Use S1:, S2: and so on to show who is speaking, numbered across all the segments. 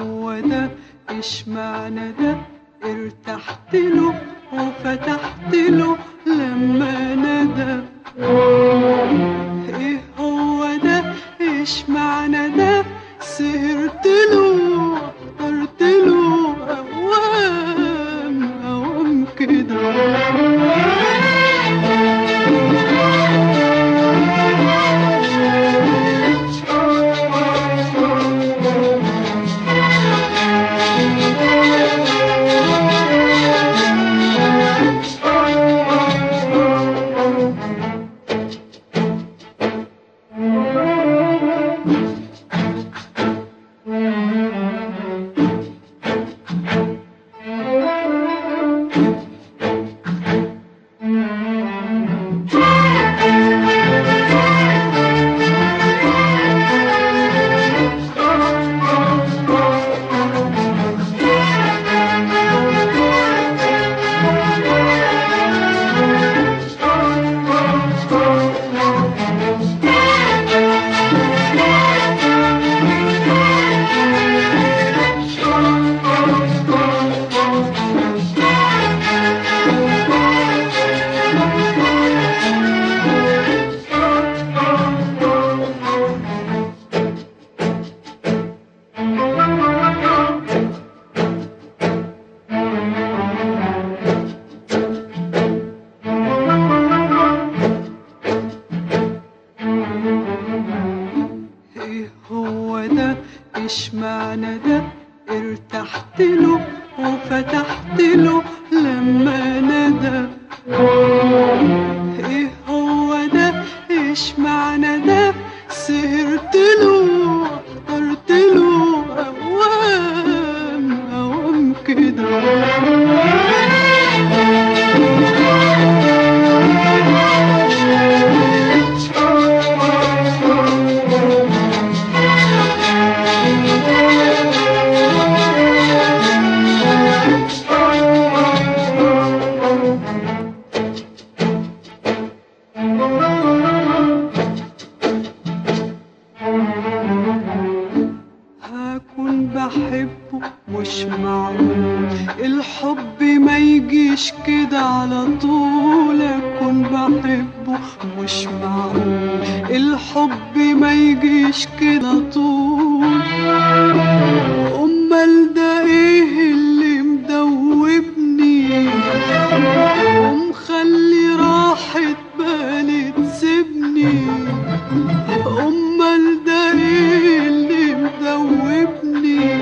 S1: هو ده اشمعنى ده ارتحت له وفتحت له لما ندى ايه هو ده اشمعنى ده سهرت له اخترت له اوام اوام كده ايه هو ده اشمعنى ده ارتحت له وفتحت له لما ندى ايه هو ده اشمعنى ده سهرت له اخترت له اوام اوام كده هكون بحبه مش معقول الحب ما يجيش كده على طول اكون بحبه مش معقول الحب ما يجيش كده طول امال ده ايه اللي مدوبني ومخلي راحة بالي تسيبني امال ده ايه اللي مدوبني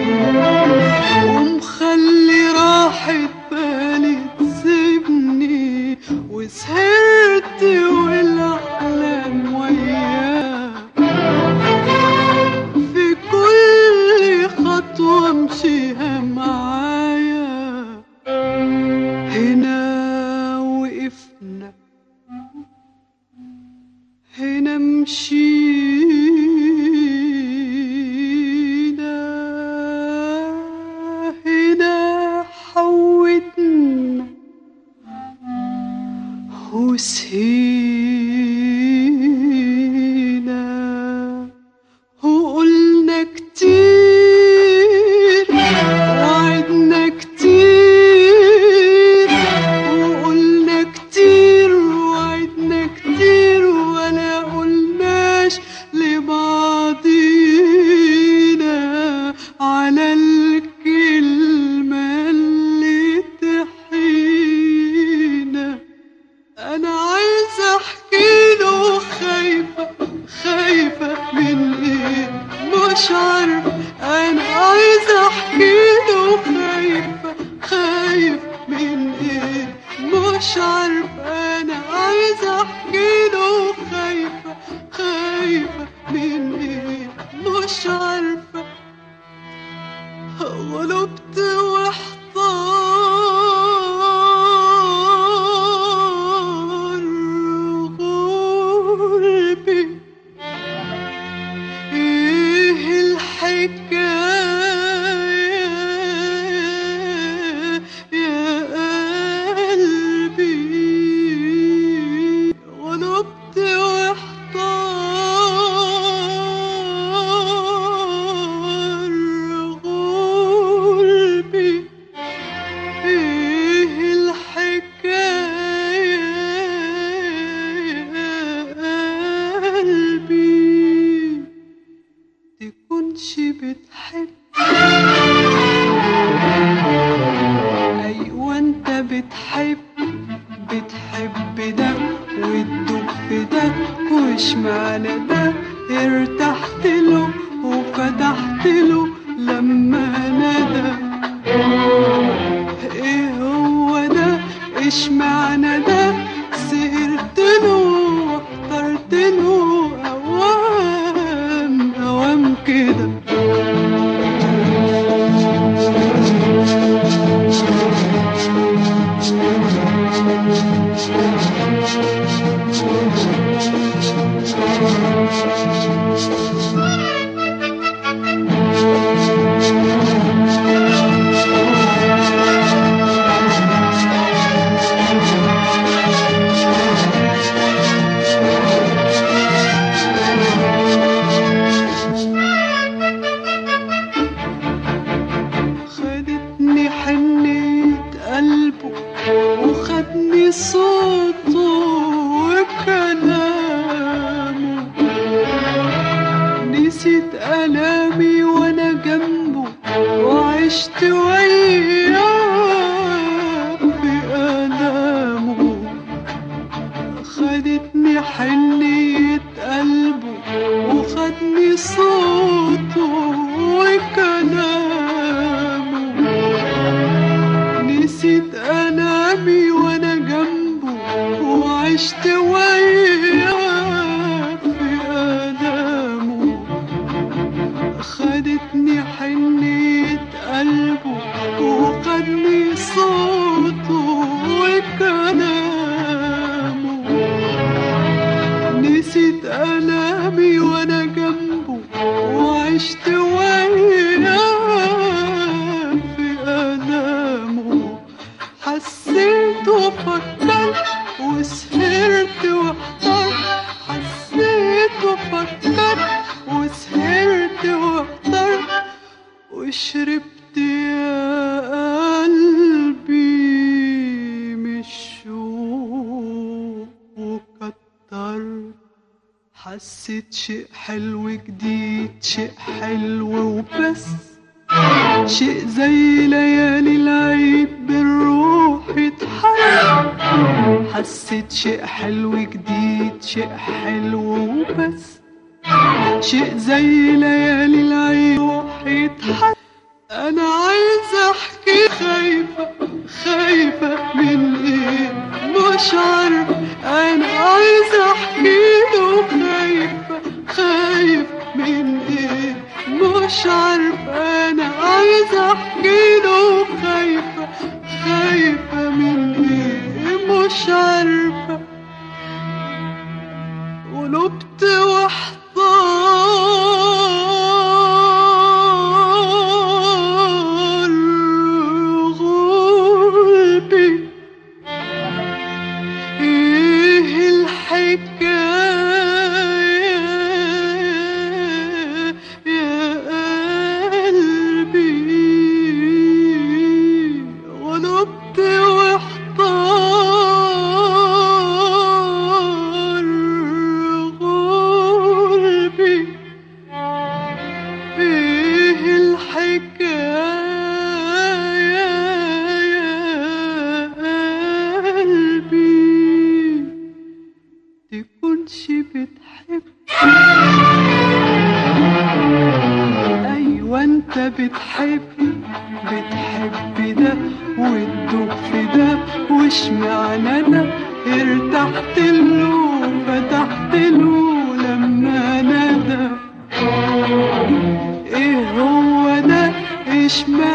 S1: ومخلي راحة بالي تسيبني وسهرت والاحلام وياه في كل خطوة امشيها معايا هنا وقفنا هنا مشينا هنا حودنا وسهينا وقلنا كتير وعدنا كتير وقلنا كتير وعدنا كتير ولا قلناش لبعضينا على الكلمة اللي تحينا انا عايزه احكي له خايفه خايفه من ايه مش عارف انا عايزه احكي له خايفه خايف من ايه مش عارف انا عايزه احكي له خايفه خايفه من ايه مش عارفه غلبت واحتار غربي ايه الحكاية يا قلبي غلبت واحتار وعشت وياه في آلامه خدتني حنية قلبه وخدني صوته وكلامه نسيت أنامي وأنا جنبه وعشت وياه في آلامه خدتني حنية قلبه وخدني صوته وكلامه نسيت ألامي وأنا جنبه وعشت وياه في ألامه حسيت وفكرت وسهرت واحترت حسيت وفكرت وسهرت واحترت وشربت يا قلبي من الشوق وكترت حسيت شيء حلو جديد شيء حلو وبس شيء زي ليالي العيد بالروح يتحرك حسيت شيء حلو جديد شيء حلو وبس شيء زي ليالي العيد روح يتحرك انا عايزه احكي خايفه خايفه من ايه مش عارفه انا عايزه احكي له خايفه خايف من ايه مش عارفه انا عايزه احكي له خايفه خايفه من ايه مش عارفه قلبت واحتار غلبي ايه الحكاية يا قلبي غلبت واحتار غلبي ايه الحكاية يا قلبي تكونش بتحب ايوه انت بتحب بتحب ده وتدوب في ده واشمعنى انا ارتحت له فتحت له لما ندى ايه هو ده اشمعنى